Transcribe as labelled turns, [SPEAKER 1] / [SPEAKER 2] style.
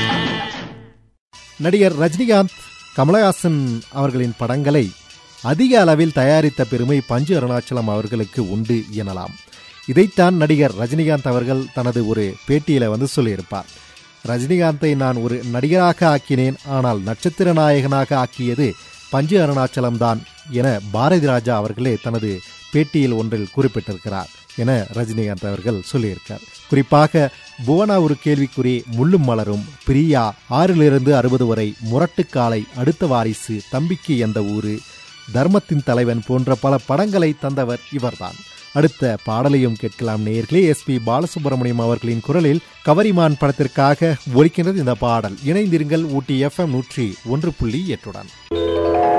[SPEAKER 1] நடிகர் ரஜினிகாந்த் கமலஹாசன் அவர்களின் படங்களை அதிக அளவில் தயாரித்த பெருமை பஞ்சு அருணாச்சலம் அவர்களுக்கு உண்டு எனலாம் இதைத்தான் நடிகர் ரஜினிகாந்த் அவர்கள் தனது ஒரு பேட்டியில வந்து சொல்லியிருப்பார் ரஜினிகாந்தை நான் ஒரு நடிகராக ஆக்கினேன் ஆனால் நட்சத்திர நாயகனாக ஆக்கியது பஞ்சு அருணாச்சலம் தான் என பாரதி ராஜா அவர்களே தனது பேட்டியில் ஒன்றில் குறிப்பிட்டிருக்கிறார் என ரஜினிகாந்த் அவர்கள் சொல்லியிருக்கார் குறிப்பாக புவனா ஒரு கேள்விக்குறி முள்ளும் மலரும் பிரியா ஆறிலிருந்து அறுபது வரை முரட்டுக்காலை அடுத்த வாரிசு தம்பிக்கு எந்த ஊரு தர்மத்தின் தலைவன் போன்ற பல படங்களை தந்தவர் இவர்தான் அடுத்த பாடலையும் கேட்கலாம் நேயர்களே எஸ் பி பாலசுப்ரமணியம் அவர்களின் குரலில் கவரிமான் படத்திற்காக ஒலிக்கின்றது இந்த பாடல் இணைந்திருங்கள் ஊட்டி எஃப்எம் நூற்றி ஒன்று புள்ளி எட்டுடன்